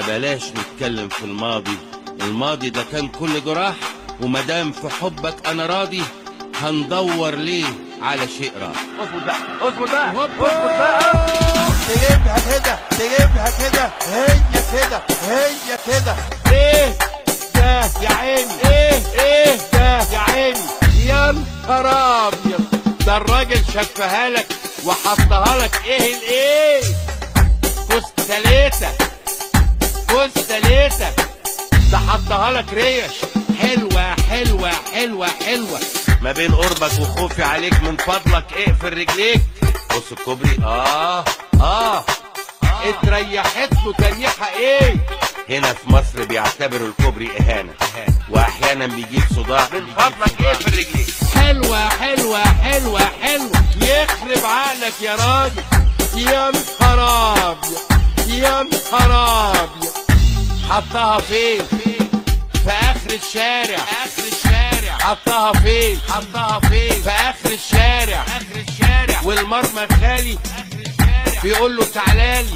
فبلاش نتكلم في الماضي الماضي ده كان كل جراح ومدام في حبك انا راضي هندور ليه على شيء راح اظبط بقى اظبط بقى اظبط بقى تجيبها كده تجيبها كده هي كده هي كده ايه ده يا عيني ايه ايه ده يا عيني يا نهار ابيض ده الراجل شفها لك وحطها لك ايه الايه كوستاليتا كوستاليتا ده حطها لك ريش حلوة حلوة حلوة حلوة ما بين قربك وخوفي عليك من فضلك اقفل رجليك بص الكوبري اه اه اتريحت له تريحة ايه هنا في مصر بيعتبروا الكوبري اهانه واحيانا بيجيب صداع من فضلك اقفل رجليك حلوة حلوة حلوة حلوة يخرب عقلك يا راجل يا نهار ابيض يا نهار ابيض حطها فين في اخر الشارع اخر الشارع حطها فين حطها فين في اخر الشارع اخر الشارع والمرمى خالي بيقول له تعالالي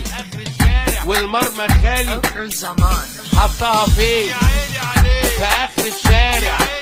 والمرمى خالي حطها فين في اخر الشارع